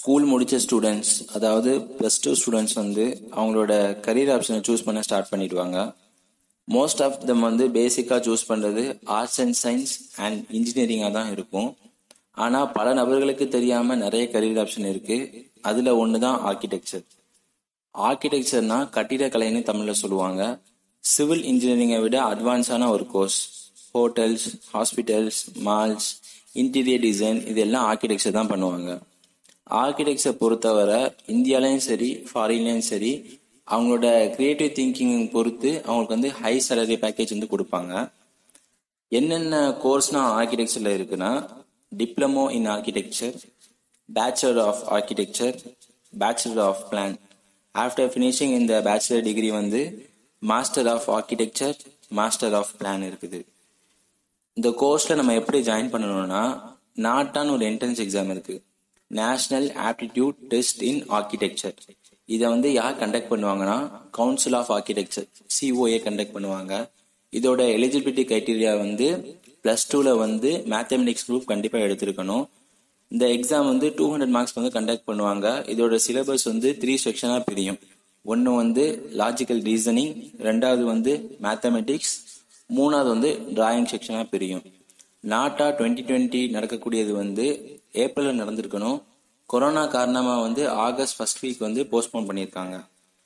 school முடிச்ச students அதாவது plus two students வந்து அவங்களோட கரியர் ஆப்ஷனை சூஸ் பண்ண ஸ்டார்ட் பண்ணிடுவாங்க மோஸ்ட் ஆஃப் தம் வந்து பேசிக்காக சூஸ் பண்ணுறது ஆர்ட்ஸ் அண்ட் சயின்ஸ் அண்ட் இன்ஜினியரிங்காக தான் இருக்கும் ஆனால் பல நபர்களுக்கு தெரியாமல் நிறைய கரியர் ஆப்ஷன் இருக்குது அதில் ஒன்று தான் ஆர்கிடெக்சர் ஆர்கிடெக்சர்னா கட்டிடக்கலைன்னு தமிழில் சொல்லுவாங்க சிவில் இன்ஜினியரிங்கை விட அட்வான்ஸான ஒரு course hotels hospitals malls interior design இதெல்லாம் ஆர்கிடெக்சர் தான் பண்ணுவாங்க ஆர்கிடெக்சர் பொறுத்தவரை இந்தியாலையும் சரி ஃபாரின்லேயும் சரி அவங்களோட கிரியேட்டிவ் திங்கிங் பொறுத்து அவங்களுக்கு வந்து ஹை சேலரி பேக்கேஜ் வந்து கொடுப்பாங்க என்னென்ன கோர்ஸ்னா ஆர்கிடெக்சர்ல இருக்குன்னா diploma in architecture bachelor of architecture bachelor of plan after finishing இந்த பேச்சுலர் டிகிரி வந்து master of architecture master of plan இருக்குது இந்த கோர்ஸ்ல நம்ம எப்படி ஜாயின் பண்ணணும்னா நாட்டான்னு ஒரு என்ட்ரன்ஸ் எக்ஸாம் இருக்கு national aptitude test in architecture இதை வந்து யார் கண்டக்ட் பண்ணுவாங்கன்னா council of architecture COA conduct பண்ணுவாங்க இதோட எலிஜிபிலிட்டி கிரைட்டீரியா வந்து பிளஸ் டூல வந்து மேத்தமெட்டிக்ஸ் குரூப் கண்டிப்பாக எடுத்திருக்கணும் இந்த எக்ஸாம் வந்து டூ ஹண்ட்ரட் மார்க்ஸ் வந்து கண்டக்ட் பண்ணுவாங்க இதோட சிலபஸ் வந்து த்ரீ செக்ஷனாக பிரியும் ஒன்று வந்து லாஜிக்கல் ரீசனிங் ரெண்டாவது வந்து மேத்தமெட்டிக்ஸ் மூணாவது வந்து டிராயிங் செக்ஷனாக பிரியும் நாட்டா டுவெண்ட்டி டுவெண்ட்டி நடக்கக்கூடியது வந்து ஏப்ரலில் நடந்திருக்கணும் கொரோனா காரணமாக வந்து ஆகஸ்ட் ஃபர்ஸ்ட் வீக் வந்து போஸ்ட்போன் பண்ணியிருக்காங்க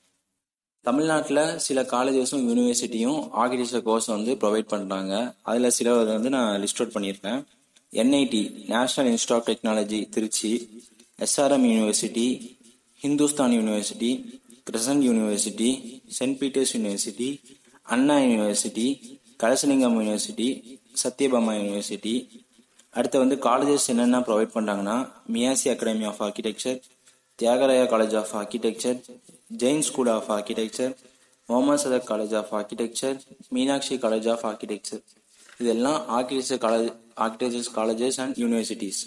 தமிழ்நாட்டில் சில காலேஜஸும் யூனிவர்சிட்டியும் ஆர்கிடெக்சர் கோர்ஸ் வந்து ப்ரொவைட் பண்ணுறாங்க அதில் சில வந்து நான் லிஸ்ட் அவுட் பண்ணியிருக்கேன் NIT national institute of technology Trichy SRM university Hindustan university Crescent university Saint Peter's university Anna university Kalasalingam university Sathyabama university அடுத்து வந்து காலேஜஸ் என்னென்ன ப்ரொவைட் பண்ணுறாங்கன்னா MEASI academy of architecture Thiagaraja college of architecture Jain school of architecture Mohammed Sathak college of architecture Meenakshi college of architecture இதெல்லாம் architecture college architects colleges and universities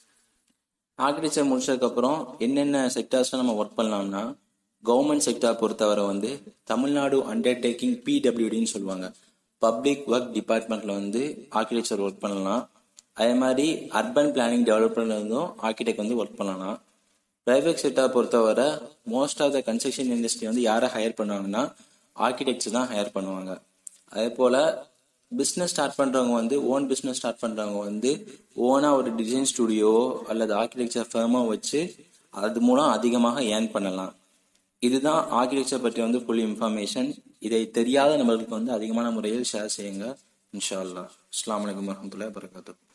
architecture முடிச்சதுக்கப்புறம் என்னென்ன செக்டர்ஸ்ல நம்ம work பண்ணலாம்னா government sector பொறுத்தவரை வந்து தமிழ்நாடு அண்டர்டேக்கிங் பிடபிள்யூடின்னு சொல்லுவாங்க பப்ளிக் ஒர்க் டிபார்ட்மெண்ட்ல வந்து ஆர்கிடெக்சர் ஒர்க் பண்ணலாம் அதே மாதிரி அர்பன் பிளானிங் டெவலப்மெண்ட்ல இருந்தும் ஆர்கிடெக்ட் வந்து ஒர்க் பண்ணலாம் பிரைவேட் செக்டார் பொறுத்தவரை most of the construction industry வந்து யாரை ஹையர் பண்ணுவாங்கன்னா ஆர்கிடெக்ட்ஸ் தான் ஹையர் பண்ணுவாங்க அதே போல பிஸ்னஸ் ஸ்டார்ட் பண்றவங்க வந்து ஓன் பிஸ்னஸ் ஸ்டார்ட் பண்றவங்க வந்து ஓனா ஒரு டிசைன் ஸ்டுடியோ அல்லது ஆர்கிடெக்சர் ஃபேமோ வச்சு அது மூலம் அதிகமாக ஏர்ன் பண்ணலாம் இதுதான் ஆர்கிடெக்சர் பற்றி வந்து ஃபுல் இன்ஃபர்மேஷன் இதை தெரியாத நபர்களுக்கு வந்து அதிகமான முறையில் ஷேர் செய்யுங்க இன்ஷா அல்லா அஸ்லாம் வலைக்கம் வரமத்துல வரகாத்து